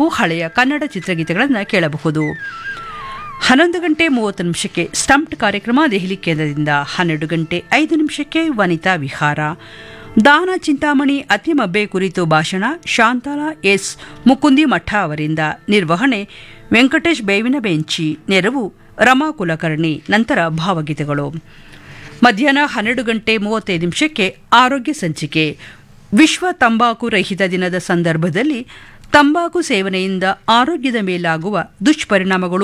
ನೆನಪು ಹಳೆಯ ಕನ್ನಡ ಚಿತ್ರಗೀತೆಗಳನ್ನು ಕೇಳಬಹುದು ಹನ್ನೊಂದು ಗಂಟೆ ಮೂವತ್ತು ನಿಮಿಷಕ್ಕೆ ಸ್ಟಂಪ್ಡ್ ಕಾರ್ಯಕ್ರಮ ದೆಹಲಿ ಕೇಂದ್ರದಿಂದ ಹನ್ನೆರಡು ಗಂಟೆ ಐದು ನಿಮಿಷಕ್ಕೆ ವನಿತಾ ವಿಹಾರ ದಾನ ಚಿಂತಾಮಣಿ ಅತಿಮಬ್ಬೆ ಕುರಿತು ಭಾಷಣ ಶಾಂತಾಲಾ ಎಸ್ ಮುಕುಂದಿ ಮಠ ಅವರಿಂದ ನಿರ್ವಹಣೆ ವೆಂಕಟೇಶ್ ಬೇವಿನ ಬೆಂಚಿ ನೆರವು ರಮಾ ಕುಲಕರ್ಣಿ ನಂತರ ಭಾವಗೀತೆಗಳು ಮಧ್ಯಾಹ್ನ ಹನ್ನೆರಡು ಗಂಟೆ ಮೂವತ್ತೈದು ನಿಮಿಷಕ್ಕೆ ಆರೋಗ್ಯ ಸಂಚಿಕೆ ವಿಶ್ವ ತಂಬಾಕು ರಹಿತ ದಿನದ ಸಂದರ್ಭದಲ್ಲಿ ತಂಬಾಕು ಸೇವನೆಯಿಂದ ಆರೋಗ್ಯದ ಮೇಲಾಗುವ ದುಷ್ಪರಿಣಾಮಗಳು